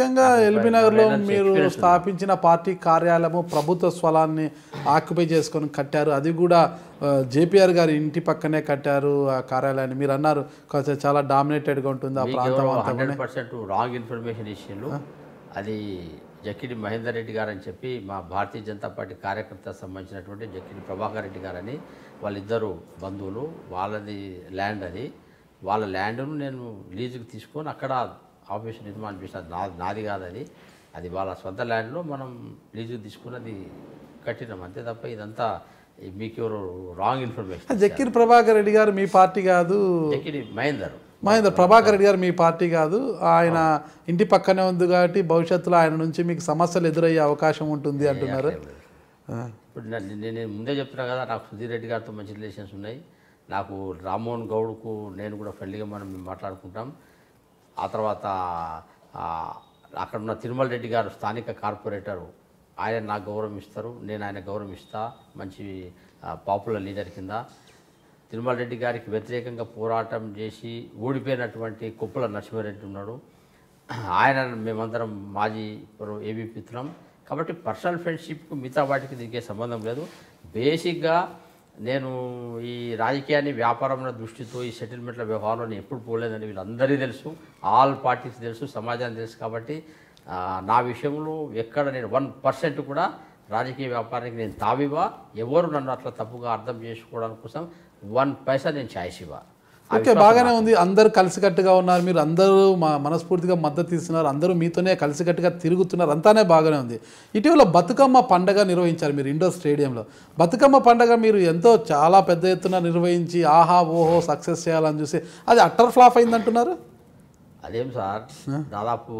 ముఖ్యంగా ఎల్బీ నగర్లో మీరు స్థాపించిన పార్టీ కార్యాలయము ప్రభుత్వ స్వలాన్ని ఆక్యుపై చేసుకొని కట్టారు అది కూడా జేపీఆర్ గారి ఇంటి పక్కనే కట్టారు ఆ కార్యాలయాన్ని మీరు అన్నారు కొంచెం చాలా డామినేటెడ్గా ఉంటుంది ఆ ప్రాంతం అంతా హండ్రెడ్ పర్సెంట్ రాంగ్ ఇన్ఫర్మేషన్ ఇచ్చిండ్రు అది జక్కిడి మహేందర్ రెడ్డి గారు అని చెప్పి మా భారతీయ జనతా పార్టీ కార్యకర్త సంబంధించినటువంటి జక్కిడి ప్రభాకర్ రెడ్డి గారని వాళ్ళిద్దరు బంధువులు వాళ్ళది ల్యాండ్ అది వాళ్ళ ల్యాండ్ను నేను లీజుకి తీసుకొని అక్కడ ఆఫీస్ నిర్మాణం చేసిన నా నాది కాదు అది అది వాళ్ళ సొంత ల్యాండ్లో మనం లీజుకి తీసుకున్నది కట్టినాం అంతే తప్ప ఇదంతా మీకు ఎవరు రాంగ్ ఇన్ఫర్మేషన్ జక్కీర్ ప్రభాకర్ రెడ్డి గారు మీ పార్టీ కాదు జక్కిడి మహేందర్ మహేందర్ ప్రభాకర్ రెడ్డి గారు మీ పార్టీ కాదు ఆయన ఇంటి పక్కనే ఉంది కాబట్టి భవిష్యత్తులో ఆయన నుంచి మీకు సమస్యలు ఎదురయ్యే అవకాశం ఉంటుంది అంటున్నారు ఆ. ఇప్పుడు నా- నేను నేను ముందే చెప్తున్నా కదా నాకు సుధీర్ రెడ్డి గారితో మంచి రిలేషన్స్ ఉన్నాయి నాకు రామ్మోహన్ గౌడ్కు నేను కూడా ఫ్రెండ్లీగా మనం మేము మాట్లాడుకుంటాం ఆ తర్వాత ఆ, అక్కడ ఉన్న తిరుమల రెడ్డి గారు స్థానిక కార్పొరేటరు ఆయన నాకు గౌరవం ఇస్తారు నేను ఆయన గౌరవం ఇస్తా మంచి పాపులర్ లీడర్ కింద తిరుమల రెడ్డి గారికి వ్యతిరేకంగా పోరాటం చేసి ఓడిపోయినటువంటి కుప్పల నరసింహారెడ్డి ఉన్నాడు ఆయన మేమందరం మాజీ ఏబీపీతున్నాం కాబట్టి పర్సనల్ ఫ్రెండ్షిప్కు మిగతా వాటికి దీనికి సంబంధం లేదు బేసిక్గా నేను ఈ రాజకీయాన్ని వ్యాపారమైన దృష్టితో ఈ సెటిల్మెంట్ల వ్యవహారంలో ఎప్పుడు పోలేదని వీళ్ళందరికీ తెలుసు ఆల్ పార్టీస్ తెలుసు సమాజానికి తెలుసు కాబట్టి ఆ, నా విషయంలో ఎక్కడ నేను వన్ పర్సెంట్ కూడా రాజకీయ వ్యాపారానికి నేను తావివా ఎవరు నన్ను అట్లా తప్పుగా అర్థం చేసుకోవడం కోసం వన్ పైసా నేను ఛాయిస్ ఇవ్వ ఆ ఓకే బాగానే ఉంది అందరూ కలిసికట్టుగా ఉన్నారు మీరు అందరూ మా మనస్ఫూర్తిగా మద్దతు ఇస్తున్నారు అందరూ మీతోనే కలిసికట్టుగా తిరుగుతున్నారు అంతానే బాగానే ఉంది ఇటీవల బతుకమ్మ పండగ నిర్వహించారు మీరు ఇండోర్ స్టేడియంలో బతుకమ్మ పండగ మీరు ఎంతో చాలా పెద్ద ఎత్తున నిర్వహించి ఆహా ఓహో సక్సెస్ చేయాలని చూసి అది అట్టర్ ఫ్లాప్ అయిందంటున్నారు అదేం సార్ దాదాపు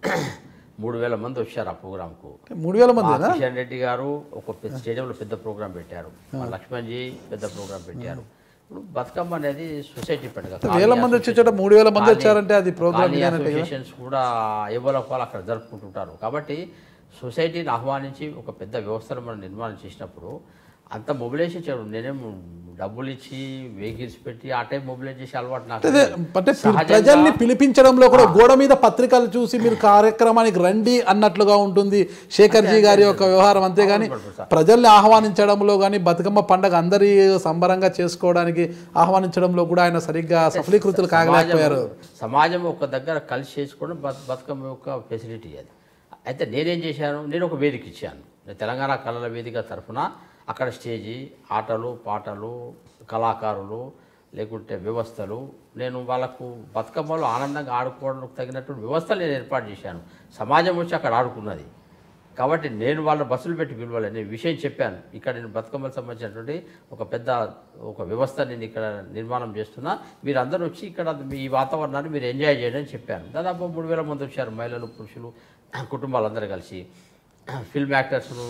మూడు వేల మంది వచ్చారు ఆ ప్రోగ్రాంకు మూడు వేల మంది మా కిషన్ రెడ్డి గారు ఒక పెద్ద స్టేడియంలో పెద్ద ప్రోగ్రాం పెట్టారు మా లక్ష్మణ్జీ పెద్ద ప్రోగ్రాం పెట్టారు ఇప్పుడు బతుకమ్మ అనేది సొసైటీ పండుగ వేల మంది వచ్చే చోట మూడు వేల మంది వచ్చారంటే అది ప్రోగ్రామ్ అసోసియేషన్స్ కూడా ఎవరో వాళ్ళు అక్కడ జరుపుకుంటుంటారు కాబట్టి సొసైటీని ఆహ్వానించి ఒక పెద్ద వ్యవస్థను మనం నిర్మాణం చేసినప్పుడు అంత మొబిలైజేషన్ చేయడం నేనేం డబ్బులు ఇచ్చి వెహికల్స్ పెట్టి ఆ టైం మొబిలైజ్ చేసే అలవాటు నాకు అదే లేదు. అంటే సహజంగా- ప్రజల్ని పిలిపించడంలో కూడా గోడ మీద పత్రికలు చూసి మీరు కార్యక్రమానికి రండి అన్నట్లుగా ఉంటుంది శేఖర్జీ గారి యొక్క వ్యవహారం అంతేగాని ప్రజల్ని ఆహ్వానించడంలో కానీ బతుకమ్మ పండగ అందరి సంబరంగా చేసుకోవడానికి ఆహ్వానించడంలో కూడా ఆయన సరిగ్గా సఫలీకృతులు కాగలేకపోయారు సమాజం- సమాజం ఒక దగ్గర కలిసి చేసుకోవడం బత్- బతుకమ్మ యొక్క ఫెసిలిటీ అది అయితే నేనేం చేశాను నేను ఒక వేదిక ఇచ్చాను నేను తెలంగాణ కళల వేదిక తరఫున అక్కడ స్టేజీ ఆటలు పాటలు కళాకారులు లేకుంటే వ్యవస్థలు నేను వాళ్ళకు బతుకమ్మలో ఆనందంగా ఆడుకోవడానికి తగినటువంటి వ్యవస్థలు నేను ఏర్పాటు చేశాను సమాజం వచ్చి అక్కడ ఆడుకున్నది కాబట్టి నేను వాళ్ళ బస్సులు పెట్టి పిలవాలి నేను విషయం చెప్పాను ఇక్కడ నేను బతుకమ్మలకు సంబంధించినటువంటి ఒక పెద్ద ఒక వ్యవస్థ నేను ఇక్కడ నిర్మాణం చేస్తున్నా మీరు అందరూ వచ్చి ఇక్కడ మీ ఈ వాతావరణాన్ని మీరు ఎంజాయ్ చేయండి అని చెప్పాను దాదాపు మూడు వేల మంది వచ్చారు మహిళలు పురుషులు కుటుంబాలందరూ కలిసి ఫిల్మ్ యాక్టర్స్ను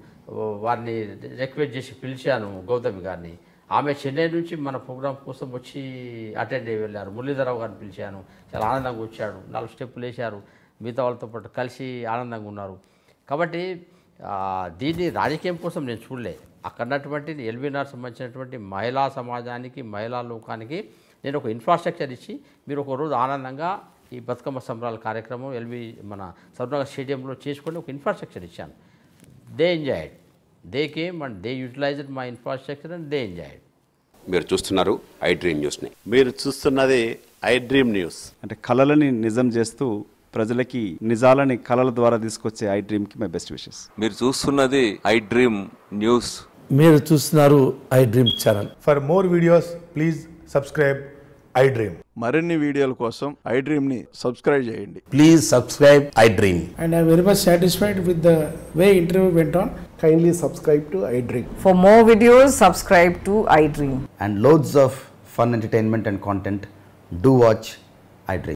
వారిని రిక్వెస్ట్ చేసి పిలిచాను గౌతమి గారిని ఆమె చెన్నై నుంచి మన ప్రోగ్రాం కోసం వచ్చి అటెండ్ అయ్యి వెళ్ళారు మురళీధరరావు గారిని పిలిచాను చాలా ఆనందంగా వచ్చాడు నాలుగు స్టెప్పులు వేశారు మిగతా వాళ్ళతో పాటు కలిసి ఆనందంగా ఉన్నారు కాబట్టి ఆ, దీన్ని రాజకీయం కోసం నేను చూడలే అక్కడ ఉన్నటువంటి ఎల్బీనార్ సంబంధించినటువంటి మహిళా సమాజానికి మహిళా లోకానికి నేను ఒక ఇన్ఫ్రాస్ట్రక్చర్ ఇచ్చి మీరు ఒక రోజు ఆనందంగా ఈ బతుకమ్మ సంబరాల కార్యక్రమం ఎల్బీ మన సర్వనగర్ స్టేడియంలో చేసుకొని ఒక ఇన్ఫ్రాస్ట్రక్చర్ ఇచ్చాను they enjoyed they came and they utilized my infrastructure and they enjoyed మీరు చూస్తున్నారు ఐ డ్రీమ్ న్యూస్ని మీరు చూస్తున్నది ఐ డ్రీమ్ న్యూస్ అంటే కళలని నిజం చేస్తూ ప్రజలకి నిజాలని కళల ద్వారా తీసుకొచ్చే ఐ డ్రీమ్కి మై బెస్ట్ విషెస్ మీరు చూస్తున్నది ఐ డ్రీమ్ న్యూస్ మీరు చూస్తున్నారు iDream channel For more videos, please subscribe iDream. మరిన్ని వీడియోల కోసం ఐ డ్రీమ్ని సబ్స్క్రైబ్ చేయండి please subscribe iDream and I'm very much satisfied with the way interview went on. Kindly subscribe to iDream. For more videos, subscribe to iDream. and loads of fun entertainment and content, do watch iDream.